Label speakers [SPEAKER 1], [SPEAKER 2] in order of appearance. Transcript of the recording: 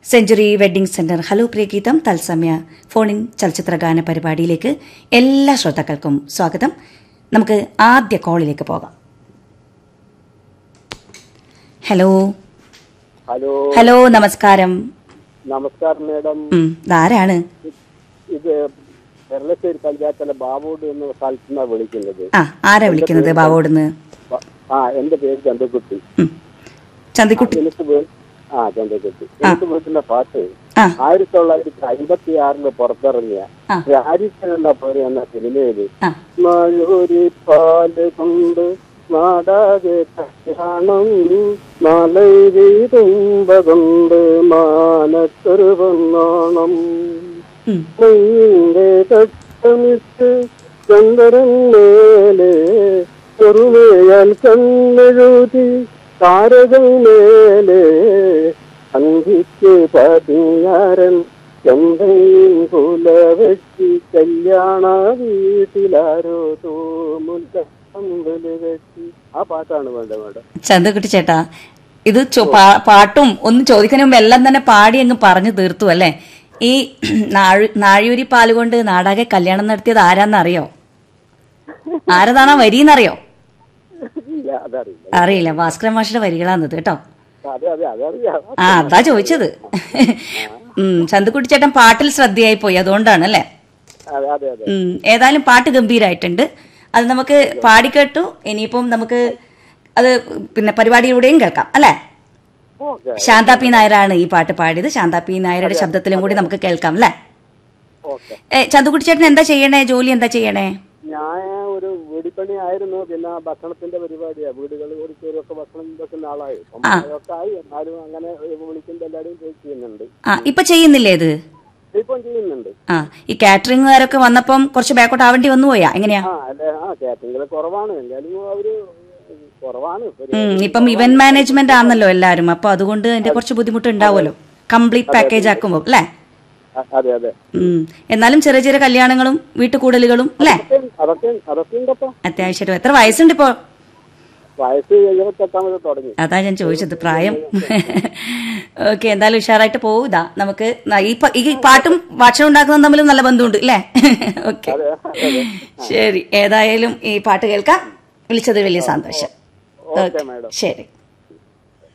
[SPEAKER 1] Century wedding centre hello പ്രിയഗീതം തത്സമയ phone in ചലച്ചിത്രഗാന പരിപാടിയിലേക്ക് എല്ലാ ശ്രോതാക്കൾക്കും സ്വാഗതം നമുക്ക് ആദ്യ കോളിലേക്ക് പോകാം ഹലോ
[SPEAKER 2] ഹലോ
[SPEAKER 1] ഹലോ നമസ്കാരം
[SPEAKER 2] നമസ്കാരം മേഡം
[SPEAKER 1] ഉം, ഇതാരാണ്
[SPEAKER 2] ഇത് കേരളശ്ശേരി പഞ്ചായത്തിലെ ബാബോട് എന്ന സ്ഥലത്തു നിന്നാണ് വിളിക്കുന്നത്
[SPEAKER 1] ആ ആരാ വിളിക്കുന്നത് ബാവോടുന്ന്
[SPEAKER 2] ബ- ആ എന്റെ പേര് ചന്ദ്രകുട്ടി
[SPEAKER 1] ഉം. ചന്തിക്കുട്ടി
[SPEAKER 2] എനിക്ക് വീ- ആ ചന്ദ്രകുട്ടി എനിക്ക് വീട്ടിലെ പാട്ട്
[SPEAKER 1] ആ
[SPEAKER 2] ആയിരത്തി തൊള്ളായിരത്തി അമ്പത്തി ആറില് പുറത്തിറങ്ങിയ
[SPEAKER 1] ആ.
[SPEAKER 2] രാജിക്കലെന്ന പോലെ എന്ന സിനിമയില്
[SPEAKER 1] ആ
[SPEAKER 2] മയൂരി പാല് കൊണ്ട് നാടാകെ കല്യാണം മലൈതുമ്പ കൊണ്ട് മാനത്തൊരു പൊന്നോണം
[SPEAKER 1] ഉം.
[SPEAKER 2] നെയ്യിന്റെ തട്ടമിട്ട് ചന്ദ്രൻ മേലെ ചെറുമേയാൽ കണ്ണെഴുതി താരകൾ മേലെ അന്തിക്ക് പതിഞ്ഞാരൻ ചന്തയും കുലവെട്ടി കല്യാണ വീട്ടിലാരോ തൂമുല്ലമ്പല് വെട്ടി ആ പാട്ടാണ് വേണ്ടത് മേഡം
[SPEAKER 1] ചന്തുക്കുട്ടി ചേട്ടാ ഇത് ചോ- പാ- പാട്ടും ഒന്ന് ചോദിക്കുന്നതിന് മുമ്പ് എല്ലാം തന്നെ പാടി അങ്ങ് പറഞ്ഞു തീർത്തു അല്ലേ ഈ നാഴു- നാഴിയൂരി പാലുകൊണ്ട് നാടാകെ കല്യാണം നടത്തിയത് ആരാന്നറിയോ ആരതാണാ വരിന്നറിയോ
[SPEAKER 2] ഇല്ല അതറിയില്ല
[SPEAKER 1] അറിയില്ല ഭാസ്കര മാഷിയുടെ വരികളാന്നത് കേട്ടോ
[SPEAKER 2] അതെ അതെ അതറിയാം
[SPEAKER 1] ആ അതാ ചോദിച്ചത് ഉം ചന്തുക്കുട്ടി ചേട്ടൻ പാട്ടിൽ ശ്രദ്ധയായി പോയി അതുകൊണ്ടാണ് അല്ലേ
[SPEAKER 2] അതെ അതെ അതെ
[SPEAKER 1] ഉം, ഏതായാലും പാട്ട് ഗംഭീരായിട്ടുണ്ട് അത് നമുക്ക് പാടിക്കേട്ടു ഇനിയിപ്പം നമുക്ക് അത് പിന്നെ പരിപാടിയിലൂടെയും കേൾക്കാം അല്ലേ
[SPEAKER 2] ഓക്കെ
[SPEAKER 1] ശാന്ത പി നായരാണ് ഈ പാട്ട് പാടിയത് ശാന്ത പി നായരുടെ ശബ്ദത്തിലും കൂടി നമുക്ക് കേൾക്കാം അല്ലേ
[SPEAKER 2] ഓക്കെ
[SPEAKER 1] ഏ, ചന്തുക്കുട്ടി ചേട്ടൻ എന്താ ചെയ്യണേ ജോലി എന്താ ചെയ്യണേ
[SPEAKER 2] ഞാൻ ഒരു വീടിപ്പണി ആയിരുന്നു പിന്നെ ഭക്ഷണത്തിന്റെ പരിപാടിയാ വീടുകൾ ഓടിച്ചവരൊക്കെ ഭക്ഷണം വെക്കുന്ന ആളായി അപ്പം അതൊക്കെ ആയി എന്നാലും അങ്ങനെ വിളിക്കുന്ന എല്ലാവരും പോയി ചെയ്യുന്നുണ്ട്
[SPEAKER 1] ആ ഇപ്പൊ ചെയ്യുന്നില്ലേ ഇത്
[SPEAKER 2] ഇപ്പം ചെയ്യുന്നുണ്ട്
[SPEAKER 1] ആ ഈ കാറ്ററിംഗുകാരൊക്കെ വന്നപ്പം കുറച്ച് ബാക്കോട്ട് ആവേണ്ടി വന്നു പോയാ എങ്ങനെയാ
[SPEAKER 2] ആ അല്ലെ ആ കാറ്ററിംഗിൽ കുറവാണ് എന്തായാലും അവര് കുറവാണ് ഒരു-
[SPEAKER 1] ഉം, ഇപ്പം ഇവന്റ് മാനേജ്മെന്റ് ആണല്ലോ എല്ലാരും അപ്പൊ അതുകൊണ്ട് അതിന്റെ കുറച്ച് ബുദ്ധിമുട്ട് ഉണ്ടാവുമല്ലോ കംപ്ലീറ്റ് പാക്കേജ് ആക്കുമ്പോൾ അല്ലേ
[SPEAKER 2] അ- അതെ അതെ
[SPEAKER 1] ഉം. എന്നാലും ചെറിയ ചെറിയ കല്യാണങ്ങളും വീട്ടുകൂടലുകളും അല്ലേ
[SPEAKER 2] അതൊക്കെ അതൊക്കെ ഉണ്ടപ്പോ
[SPEAKER 1] അത്യാവശ്യമായിട്ട് എത്ര വയസ്സുണ്ട് ഇപ്പോ
[SPEAKER 2] വയസ്സ് എഴുപത്തെട്ടാമത് തുടങ്ങി
[SPEAKER 1] അതാ ഞാൻ ചോദിച്ചത് പ്രായം ഓക്കെ എന്തായാലും ഉഷാറായിട്ട് പോകും ഇതാ നമുക്ക് ന- ഈ പ- ഈ പാട്ടും ഭക്ഷണം ഉണ്ടാക്കുന്നതും തമ്മിൽ നല്ല ബന്ധമുണ്ട് അല്ലേ ഓക്കെ
[SPEAKER 2] അതെ അതെ
[SPEAKER 1] ശരി ഏതായാലും ഈ പാട്ട് കേൾക്കാം വിളിച്ചത് വലിയ സന്തോഷം
[SPEAKER 2] ഓക്കെ മാഡം
[SPEAKER 1] ശരി